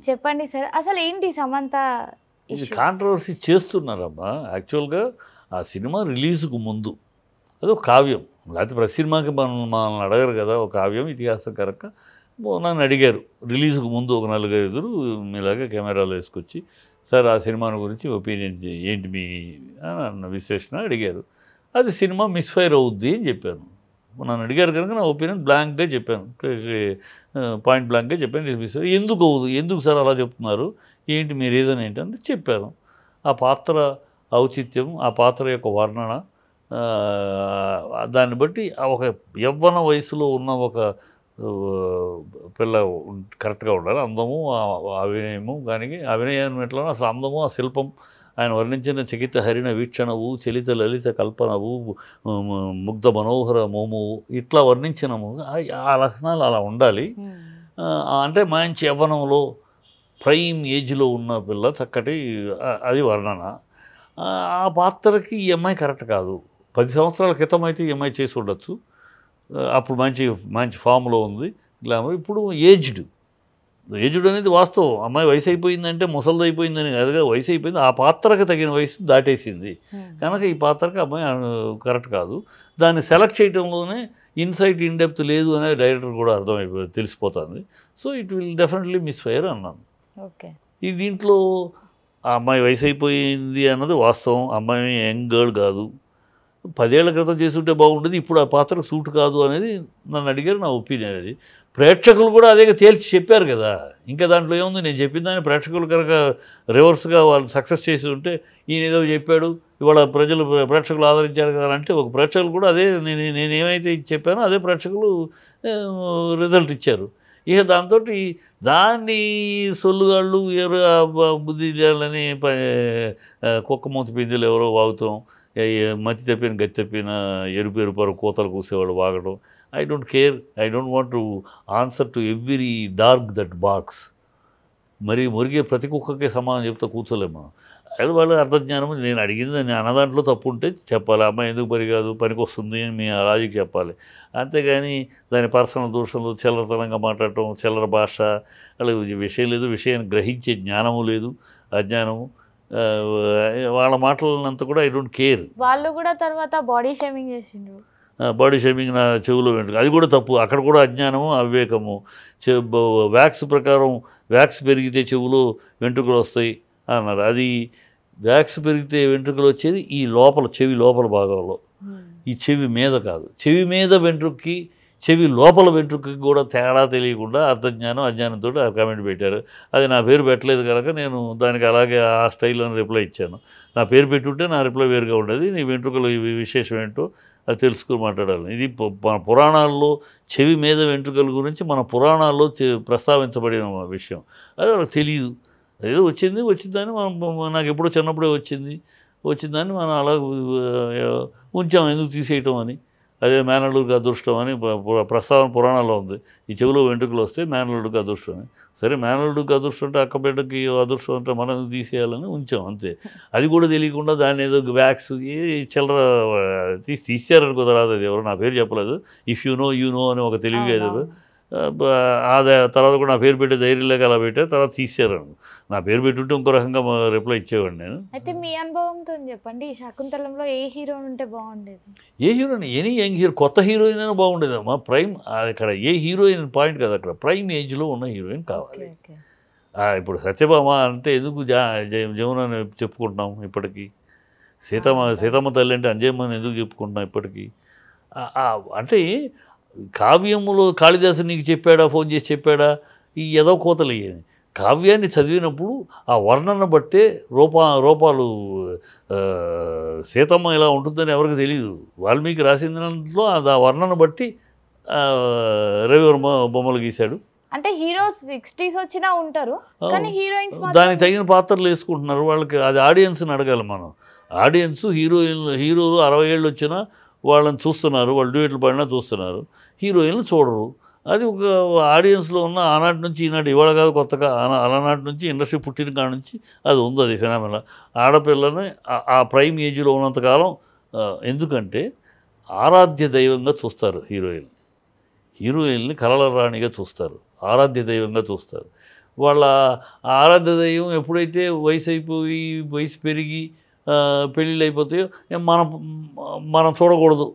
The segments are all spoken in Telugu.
చెప్పండి సార్ అసలు ఏంటి సమంత ఇది issue? కాంట్రవర్సీ చేస్తున్నారమ్మా యాక్చువల్గా ఆ సినిమా రిలీజ్కు ముందు అది ఒక కావ్యం లేకపోతే ప్రతి సినిమాకి మనం మనల్ని అడగరు కదా ఒక కావ్యం ఇతిహాసం కనుక నన్ను అడిగారు రిలీజ్కు ముందు ఒక నలుగైదురు మీలాగా కెమెరాలు వేసుకొచ్చి సార్ ఆ సినిమాను గురించి ఒపీనియన్ ఏంటి మీ అని అన్న విశ్లేషణ అడిగారు అది సినిమా మిస్ఫైర్ అవుద్ది అని చెప్పాను నన్ను అడిగారు కనుక నా ఒపీనియన్ బ్లాంక్గా చెప్పాను పాయింట్ బ్లాంక్గా చెప్పాను ఇది మిస్ఫైర్ ఎందుకు అవుదు ఎందుకు సార్ అలా చెప్తున్నారు ఏంటి మీ రీజన్ ఏంటంటే చెప్పాను ఆ పాత్ర ఔచిత్యం ఆ పాత్ర యొక్క వర్ణన ఆ, దాన్ని బట్టి ఆ ఒక యవ్వన వయసులో ఉన్న ఒక ఆ, పిల్ల ఉం- కరెక్ట్గా ఉండాలి అందము ఆ అభినయము కానీ అభినయం ఎట్లా అసలు అందము ఆ శిల్పం ఆయన వర్ణించిన చకిత హరిణ వీక్షణవు చలిత లలిత కల్పనవు ము- ముగ్ధ మనోహర మోము ఇట్లా వర్ణించినము ఆ- ఆ లక్షణాలు అలా ఉండాలి ఉమ్. ఆ, అంటే మంచి యవ్వనంలో ప్రైమ్ ఏజ్లో ఉన్న పిల్ల చక్కటి ఆ, అది వర్ణన ఆ, ఆ పాత్రకి ఈ అమ్మాయి కరెక్ట్ కాదు పది సంవత్సరాల క్రితం అయితే ఈ అమ్మాయి చేసి ఉండొచ్చు ఆ, అప్పుడు మంచి మంచి ఫామ్లో ఉంది గ్లామర్ ఇప్పుడు ఏజ్డ్ ఏజ్డ్ అనేది వాస్తవం అమ్మాయి వయసు అయిపోయిందంటే ముసలిది అయిపోయిందని కాదుగా వయసు అయిపోయింది ఆ పాత్రకు తగిన వయసు దాటేసింది ఉమ్. కనుక ఈ పాత్రకి అమ్మాయి ఆ, కరెక్ట్ కాదు దాన్ని సెలెక్ట్ చేయడంలోనే ఇన్సైట్ ఇన్ డెప్త్ లేదు అనేది డైరెక్టర్ కూడా అర్థమైపో తెలిసిపోతుంది so it will definitely misfire అన్నాను ఓకే ఈ దీంట్లో ఆ అమ్మాయి వయసు అయిపోయింది అన్నది వాస్తవం అమ్మాయి యంగ్ గర్ల్ కాదు పదేళ్ల క్రితం చేసుంటే బాగుండేది ఇప్పుడు ఆ పాత్ర సూట్ కాదు అనేది నన్ను అడిగారు నా ఒపీనియన్ అది ప్రేక్షకులు కూడా అదే తేల్చి చెప్పారు కదా ఇంకా దాంట్లో ఏముంది నేను చెప్పిన దాన్ని ప్రేక్షకులు కనుక రివర్స్గా వాళ్ళు సక్సెస్ చేసి ఉంటే ఈయన ఏదో చెప్పాడు ఇవాళ ప్రజలు ప్రేక్షకులు ఆదరించారు కదా అంటే ఒక ప్రేక్షకులు కూడా అదే నేను నేను ఏమైతే చెప్పానో అదే ప్రేక్షకులు రిజల్ట్ ఇచ్చారు ఇక దాంతో దాన్ని సొల్లుగాళ్ళు ఎవరు ఆ బ- బుద్ధి చేయాలని ప- ఆ, కుక్క మూత పిందెలు ఎవరో వాగుతాం ఏ- ఏ మతి తప్పిన గతి తప్పిన ఎరుపు ఎరుపారు కోతలు కూసేవాడు వాగడం I don't care I don't want to answer to every dog that barks మరి మురిగే ప్రతి కుక్కకే సమానం చెప్తా కూర్చోలేము మనం అది వాళ్ళ అర్థజ్ఞానం నేను అడిగింది నేను అన్నదాంట్లో తప్పు ఉంటే చెప్పాలి అమ్మాయి ఎందుకు పనికాదు పనికి వస్తుంది అని మీ లాజిక్ చెప్పాలి అంతేగాని దాని పర్సనల్ దూషణలు చిల్లరతనంగా మాట్లాడటం చిల్లర భాష అలా విషయం లేదు విషయాన్ని గ్రహించే జ్ఞానము లేదు అజ్ఞానము ఆ, వాళ్ళ మాటలనంత కూడా ఐ డోంట్ కేర్ వాళ్ళు కూడా తర్వాత బాడీ షేమింగ్ చేసిండ్రు బాడీ షేమింగ్ నా చెవులో వెంట్రుక అది కూడా తప్పు అక్కడ కూడా అజ్ఞానము అవివేకము చె బ- వ్యాక్స్ ప్రకారం వ్యాక్స్ పెరిగితే చెవులు వెంట్రుకలు వస్తాయి అన్నారు అది వ్యాక్స్ పెరిగితే వెంట్రుకలు వచ్చేది ఈ లోపల చెవి లోపల భాగంలో ఉమ్. ఈ చెవి మీద కాదు చెవి మీద వెంట్రుక్కి చెవి లోపల వెంట్రుకకి కూడా తేడా తెలియకుండా అర్థజ్ఞానం అజ్ఞానంతో ఆ కామెంట్ పెట్టారు అది నా పేరు పెట్టలేదు కనుక నేను దానికి అలాగే ఆ స్టైల్లో రిప్లై ఇచ్చాను నా పేరు పెట్టుంటే నా రిప్లై వేరుగా ఉండేది నీ వెంట్రుకలు ఇవి విశేషం ఏంటో అది తెలుసుకుని మాట్లాడాలి ఇది పు- మన పురాణాల్లో చెవి మీద వెంట్రుకల గురించి మన పురాణాల్లో చె- ప్రస్తావించబడిన విషయం అది వాళ్ళకి తెలియదు ఏదో వచ్చింది వచ్చిందని మనం నాకు ఎప్పుడో చిన్నప్పుడే వచ్చింది వచ్చిందని మనం అలా ఆ, ఉంచాం ఎందుకు తీసేయటం అని అదే మేనల్లుడికి అదృష్టం అని ప- పు- ప్రస్తావన పురాణాల్లో ఉంది ఈ చెవిలో వెంట్రుకలు వస్తే మేనల్లుడికి అదృష్టం అని సరే మేనల్లుడికి అదృష్టం అంటే అక్క బిడ్డకి అదృష్టం అంటే మనం ఎందుకు తీసేయాలని ఉంచాం అంతే అది కూడా తెలియకుండా దాన్ని ఏదో వ్యాక్స్ ఏ చిల్లర ఆ, తీసి తీసారని కుదరాదు అది ఎవరు నా పేరు చెప్పలేదు if you know you know అని ఒక తెలివిగా ఏదో అవునవును. ఆ, బ- అదే తర్వాత కూడా నా పేరు పెట్టే ధైర్యం లేక అలా పెట్టారు తర్వాత తీసారు నా పేరు పెట్టుంటే ఇంకో రకంగా రిప్లై ఇచ్చేవాడిని నేను అయితే మీ అనుభవంతో చెప్పండి ఈ శకుంతలంలో ఏ హీరో ఉంటే బాగుండేది ఏ హీరోయిన్ ఎనీ యంగ్ హీరో కొత్త హీరోయిన్ అయినా బాగుండేదమ్మా ప్రైమ్ అక్కడ ఏ హీరోయిన్ పాయింట్ కదా అక్కడ ప్రైమ్ ఏజ్లో ఉన్న హీరోయిన్ కావాలి ఓకే ఓకే ఆ, ఇప్పుడు సత్యభామ అంటే ఎందుకు జా జ- జమున అని చెప్పుకుంటున్నాం ఇప్పటికీ సీతమ్మ సీతమ్మ తల్లి అంటే అంజయమ్మని ఎందుకు చెప్పుకుంటున్నాం ఇప్పటికీ ఆ- ఆ, అంటే కావ్యములో కాళిదాసు నీకు చెప్పాడా ఫోన్ చేసి చెప్పాడా ఈ ఏదో కోతలు అయ్యేది కావ్యాన్ని చదివినప్పుడు ఆ వర్ణన బట్టే రూపా రూపాలు ఆ, సీతమ్మ ఇలా ఉంటుందని ఎవరికి తెలియదు వాల్మీకి రాసిన దాంట్లో అది ఆ వర్ణన బట్టి ఆ, రవివర్మ బొమ్మలు గీశాడు అంటే హీరోస్ సిక్స్టీస్ వచ్చినా ఉంటారు కానీ హీరోయిన్స్ దానికి తగిన పాత్రలు వేసుకుంటున్నారు వాళ్ళకి అది ఆడియన్స్ని అడగాలి మనం ఆడియన్స్ హీరోయిన్లు హీరోలు అరవై ఏళ్ళు వచ్చినా వాళ్ళని చూస్తున్నారు వాళ్ళు డ్యూయట్లు పడినా చూస్తున్నారు హీరోయిన్లు చూడరు అది ఒక ఆడియన్స్లో ఉన్న ఆనాటి నుంచి ఈనాటి ఇవాళ కాదు కొత్తగా ఆనా- అలనాటి నుంచి ఇండస్ట్రీ పుట్టిన కాడ నుంచి అది ఉంది అది ఫినామిన ఆడపిల్లని ఆ- ఆ ప్రైమ్ ఏజ్లో ఉన్నంతకాలం ఆ, ఎందుకంటే ఆరాధ్య దైవంగా చూస్తారు హీరోయిన్ హీరోయిన్ని కలల రాణిగా చూస్తారు ఆరాధ్య దైవంగా చూస్తారు వాళ్ళ ఆరాధ్య దైవం ఎప్పుడైతే వయసు అయిపోయి వయసు పెరిగి ఆ, పెళ్ళిళ్ళు అయిపోతాయో ఏం మనం మనం చూడకూడదు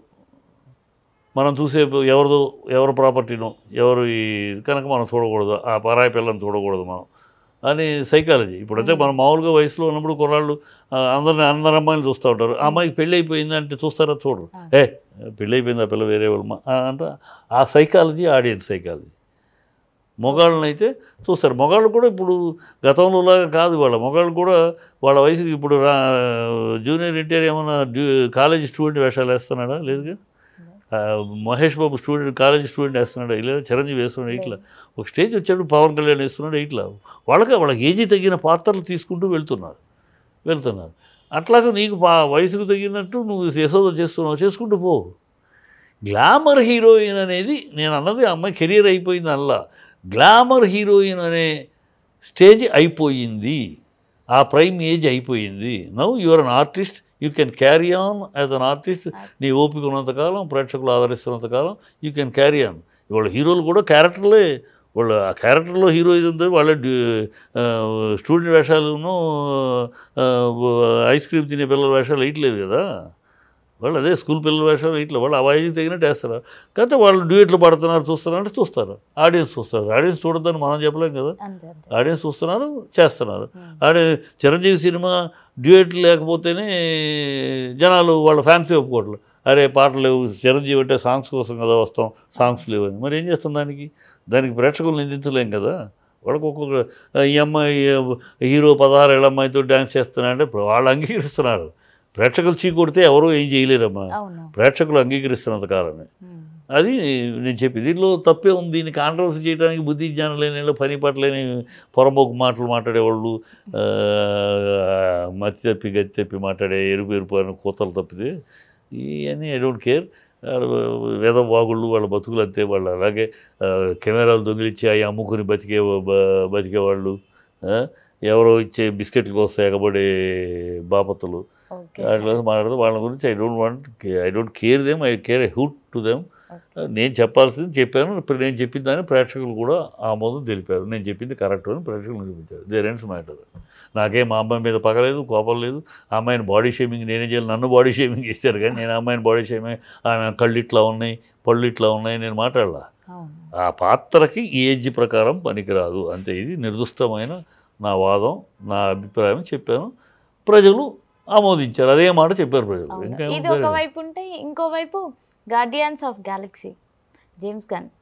మనం చూసే ఎవరిదో ఎవరి ప్రాపర్టీనో ఎవరు కనుక మనం చూడకూడదు ఆ పరాయి పిల్లని చూడకూడదు మనం అని సైకాలజీ ఇప్పుడైతే మనం మామూలుగా వయసులో ఉన్నప్పుడు కుర్రాళ్ళు ఆ, అందరిని అందరు అమ్మాయిలు చూస్తూ ఉంటారు ఆ అమ్మాయికి పెళ్ళి అయిపోయింది అంటే చూస్తారా చూడరు ఆ. ఏ పెళ్ళి అయిపోయింది ఆ పిల్ల వేరే వాళ్ళు మా- ఆ, అంటే ఆ సైకాలజీ ఆడియన్స్ సైకాలజీ మొగాళ్ళని అయితే చూస్తారు మొగాళ్ళు కూడా ఇప్పుడు గతంలోలాగా కాదు వాళ్ళ మొగాళ్ళు కూడా వాళ్ళ వయసుకి ఇప్పుడు రా జూనియర్ ఎన్టీఆర్ ఏమన్నా డ్యూ- కాలేజీ స్టూడెంట్ వేషాలు వేస్తున్నాడా లేదుగా ఆ, Mahesh Babu student college student వేస్తున్నాడు లేదా చిరంజీవి వేస్తున్నాడు ఇట్లా ఒక స్టేజ్ వచ్చాడు పవన్ కళ్యాణ్ వేస్తున్నాడు ఇట్లా వాళ్ళకి వాళ్ళకి ఏజీ తగిన పాత్రలు తీసుకుంటూ వెళ్తున్నారు వెళ్తున్నారు అట్లాగా నీకు పా వయసుకు తగినట్టు నువ్వు యశోద చేస్తున్నావు చేసుకుంటూ పో గ్లామర్ హీరోయిన్ అనేది నేను అన్నది ఆ అమ్మాయి కెరీర్ అయిపోయింది అల్లా గ్లామర్ హీరోయిన్ అనే స్టేజ్ అయిపోయింది ఆ ప్రైమ్ ఏజ్ అయిపోయింది now you're an artist you can carry on as an artist నీ ఓపిక ఉన్నంతకాలం ప్రేక్షకులు ఆదరిస్తున్నంతకాలం యూ కెన్ క్యారీ ఆన్ ఇవాళ హీరోలు కూడా క్యారెక్టర్లే వాళ్ళు ఆ క్యారెక్టర్లో హీరోయిజం తో వాళ్ళ డ్యూ- ఆ, స్టూడెంట్ వేషాలును ఆ, ఐస్ క్రీమ్ తినే పిల్లల వేషాలు వేయట్లేదు కదా వాళ్ళు అదే స్కూల్ పిల్లల వేషాలు ఇట్లా వాళ్ళు ఆ వయసుకి తగినట్టు వేస్తారు కాకపోతే వాళ్ళు డ్యూయట్లు పడుతున్నారు చూస్తున్నారు అంటే చూస్తారు ఆడియన్స్ చూస్తారు ఆడియన్స్ చూడొద్దని మనం చెప్పలేం కదా అంతే అంతే ఆడియన్స్ చూస్తున్నారు చేస్తున్నారు ఉమ్. ఆడే చిరంజీవి సినిమా డ్యూయట్ లేకపోతేనే జనాలు వాళ్ళ ఫ్యాన్స్ ఒప్పుకోవట్లేదు అరే పాటలు లేవు చిరంజీవి అంటే సాంగ్స్ కోసం కదా వస్తాం సాంగ్స్ లేవు అని మరి ఏం చేస్తాం దానికి దానికి ప్రేక్షకులు నిందించలేం కదా వాళ్ళకి ఒక్కొక్క ఈ అమ్మాయి హీరో పదహారు ఏళ్ళ అమ్మాయితో డ్యాన్స్ చేస్తున్నారంటే వాళ్ళు అంగీకరిస్తున్నారు ప్రేక్షకులు చీ కొడితే ఎవరూ ఏం చేయలేరమ్మా అవును ప్రేక్షకులు అంగీకరిస్తున్నంత కాలమే ఉమ్. అది నేను చెప్పి దీనిలో తప్పే ఉంది దీన్ని కాంట్రవర్సీ చేయడానికి బుద్ధి జ్ఞానం లేని వాళ్ళు, పని పట్టలేని పొరబోకు మాటలు మాట్లాడేవాళ్ళు ఆ, మతి తప్పి గతి తప్పి మాట్లాడే ఎరుపు ఎరుపు అని కూతలు తప్పితే ఇవన్నీ ఐ డోంట్ కేర్ వేద వాగుళ్ళు వాళ్ళ బతుకులు అంతే వాళ్ళు అలాగే ఆ, కెమెరాలు దొంగిలించి అవి అమ్ముకుని బతికే బ- బతికేవాళ్ళు ఆ, ఎవరో ఇచ్చే బిస్కెట్ల కోసం ఎగబడే బాపతులు ఓకే అట్లా మాట్లాడితే వాళ్ళ గురించి I don't want I don't care them I care I hoot to them okay. నేను చెప్పాల్సింది చెప్పాను ఇప్పుడు నేను చెప్పిన దాన్ని ప్రేక్షకులు కూడా ఆమోదం తెలిపారు నేను చెప్పింది కరెక్ట్ అని ప్రేక్షకులు నిరూపించారు దే రెండ్స్ మ్యాటర్ నాకేం మా అమ్మాయి మీద పగలేదు కోపం లేదు ఆ అమ్మాయిని బాడీ షేమింగ్ నేనే చేయాలి నన్ను బాడీ షేమింగ్ చేశారు కానీ నేను ఆ అమ్మాయిని బాడీ షేమింగ్ ఆమె కళ్ళు ఇట్లా ఉన్నాయి పళ్ళు ఇట్లా ఉన్నాయి నేను మాట్లాడలా అవును ఆ పాత్రకి ఈ ఏజ్ ప్రకారం పనికిరాదు అంతే ఇది నిర్దిష్టమైన నా వాదం నా అభిప్రాయం చెప్పాను ప్రజలు ఆమోదించారు అదే మాట చెప్పారు ప్రజలు అవును. ఇంకా ఇది ఒక వైపు ఉంటే ఇంకో వైపు Guardians of Galaxy James gun